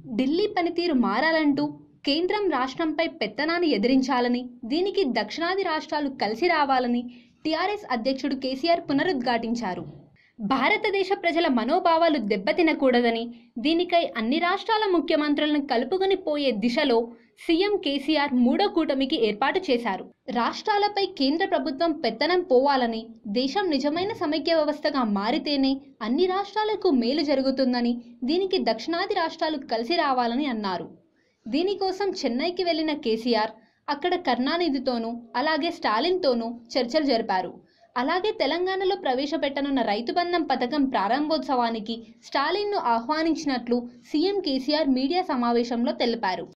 ఢిల్లీ పనితీరు మారాలంటూ కేంద్రం రాష్ట్రంపై పెత్తనాన్ని ఎదిరించాలని దీనికి దక్షిణాది రాష్ట్రాలు కలిసి రావాలని టీఆర్ఎస్ అధ్యక్షుడు కేసీఆర్ పునరుద్ఘాటించారు భారతదేశ ప్రజల మనోభావాలు దెబ్బతినకూడదని దీనికై అన్ని రాష్ట్రాల ముఖ్యమంత్రులను కలుపుకొని పోయే దిశలో సీఎం కేసీఆర్ మూడో కూటమికి ఏర్పాటు చేశారు రాష్ట్రాలపై కేంద్ర ప్రభుత్వం పెత్తనం పోవాలని దేశం నిజమైన సమైక్య వ్యవస్థగా మారితేనే అన్ని రాష్ట్రాలకు మేలు జరుగుతుందని దీనికి దక్షిణాది రాష్ట్రాలు కలిసి రావాలని అన్నారు దీనికోసం చెన్నైకి వెళ్లిన కేసీఆర్ అక్కడ కరుణానిధితోనూ అలాగే స్టాలిన్తోనూ చర్చలు జరిపారు అలాగే తెలంగాణలో ప్రవేశపెట్టనున్న రైతు బంధం పథకం ప్రారంభోత్సవానికి స్టాలిన్ను ఆహ్వానించినట్లు సీఎం కేసీఆర్ మీడియా సమావేశంలో తెలిపారు